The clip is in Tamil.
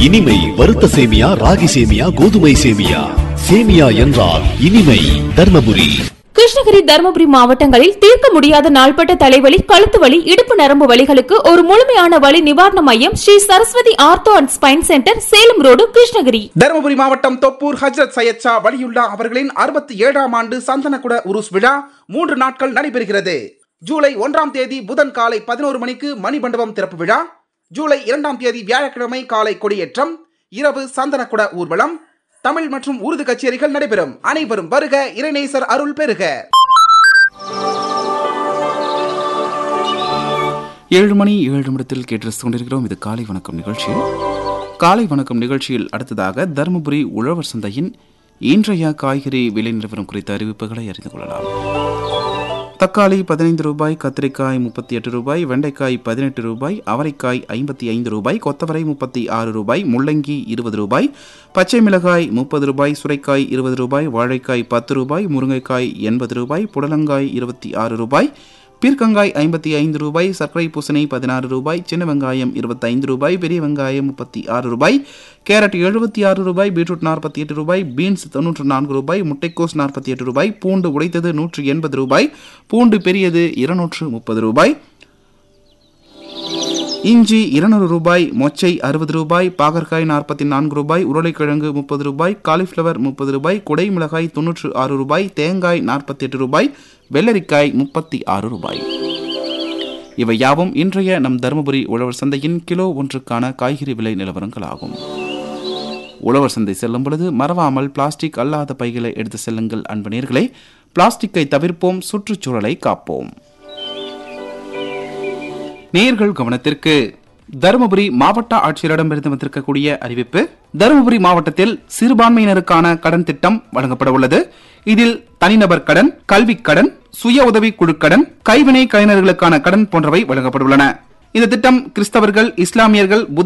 இனிமை வறுத்த சேமியா ராகி சேமியா கோதுமை சேமியா சேமியா என்றால் இனிமை தர்மபுரி கிருஷ்ணகிரி தருமபுரி மாவட்டங்களில் தீர்க்க முடியாத நாள்பட்ட தலைவலி கழுத்து வலி இடுப்பு நரம்பு வலிகளுக்கு ஒரு முழுமையான வலி நிவாரண மையம் Shri Saraswati ortho and spine centre Salem road Krishnagiri Dharmapuri மாவட்டம் தொப்பூர் ஹஜ்ரத் சையத் ஷா வலியுல்லா அவர்களின் அறுபத்தி ஏழாம் ஆண்டு சந்தனக்குட உருஸ் விழா மூன்று நாட்கள் நடைபெறுகிறது ஜூலை ஒன்றாம் தேதி புதன் காலை பதினோரு மணிக்கு மணிமண்டபம் திறப்பு விழா ஜூலை இரண்டாம் தேதி வியாழக்கிழமை காலை கொடியேற்றம் இரவு சந்தனக்குட ஊர்வலம் தமிழ் மற்றும் உருது கச்சேரிகள் நடைபெறும் அனைவரும் வருக இறைநேசர் அருள் பெறுக ஏழு மணி ஏழு நிமிடத்தில் கேட்டு கொண்டிருக்கிறோம் இது காலை வணக்கம் நிகழ்ச்சி காலை வணக்கம் நிகழ்ச்சியில் அடுத்ததாக தருமபுரி உழவர் சந்தையின் இன்றைய காய்கறி விலை நிலவரம் குறித்த அறிவிப்புகளை அறிந்து கொள்ளலாம் தக்காளி பதினைந்து ரூபாய் கத்திரிக்காய் முப்பத்தி எட்டு ரூபாய் வெண்டைக்காய் பதினெட்டு ரூபாய் அவரைக்காய் ஐம்பத்தி ஐந்து ரூபாய் கொத்தவரை முப்பத்தி ஆறு ரூபாய் முள்ளங்கி இருபது ரூபாய் பச்சை மிளகாய் முப்பது ரூபாய் சுரைக்காய் இருபது ரூபாய் வாழைக்காய் பத்து ரூபாய் முருங்கைக்காய் எண்பது ரூபாய் புடலங்காய் இருபத்தி ஆறு ரூபாய் பீர்க்கங்காய் ஐம்பத்தி ஐந்து ரூபாய் சர்க்கரை பூசணி பதினாறு ரூபாய் சின்ன வெங்காயம் இருபத்தைந்து ரூபாய் பெரிய வெங்காயம் முப்பத்தி ஆறு ரூபாய் கேரட் எழுபத்தி ஆறு ரூபாய் பீட்ரூட் நாற்பத்தி எட்டு ரூபாய் பீன்ஸ் தொன்னூற்று நான்கு ரூபாய் முட்டைக்கோஸ் நாற்பத்தி எட்டு ரூபாய் பூண்டு உடைத்தது நூற்று எண்பது ரூபாய் பூண்டு பெரியது இருநூற்று முப்பது ரூபாய் இஞ்சி இருநூறு ரூபாய் மொச்சை அறுபது ரூபாய் பாகற்காய் நாற்பத்தி நான்கு ரூபாய் உருளைக்கிழங்கு முப்பது ரூபாய் காலிஃப்ளவர் முப்பது ரூபாய் குடை மிளகாய் தொன்னூற்று ஆறு ரூபாய் தேங்காய் நாற்பத்தி எட்டு ரூபாய் வெள்ளரிக்காய் முப்பத்தி ஆறு ரூபாய் இவை யாவும் இன்றைய நம் தருமபுரி உழவர் சந்தையின் கிலோ ஒன்றுக்கான காய்கறி விலை நிலவரங்களாகும் உழவர் சந்தை செல்லும் பொழுது மறவாமல் பிளாஸ்டிக் அல்லாத பைகளை எடுத்து செல்லுங்கள் அன்பு நேர்களே பிளாஸ்டிக்கை தவிர்ப்போம் சுற்றுச்சூழலை காப்போம் நேர்கள் கவனத்திற்கு தருமபுரி மாவட்ட ஆட்சியரிடமிருந்து வந்திருக்கக்கூடிய அறிவிப்பு தருமபுரி மாவட்டத்தில் சிறுபான்மையினருக்கான கடன் திட்டம் வழங்கப்பட உள்ளது இதில் தனிநபர் கடன் கல்விக் கடன் சுய உதவி குழுக்கடன் கைவினை கலைஞர்களுக்கான கடன் போன்றவை வழங்கப்பட உள்ளன இந்த திட்டம் கிறிஸ்தவர்கள் இஸ்லாமியர்கள் புத்த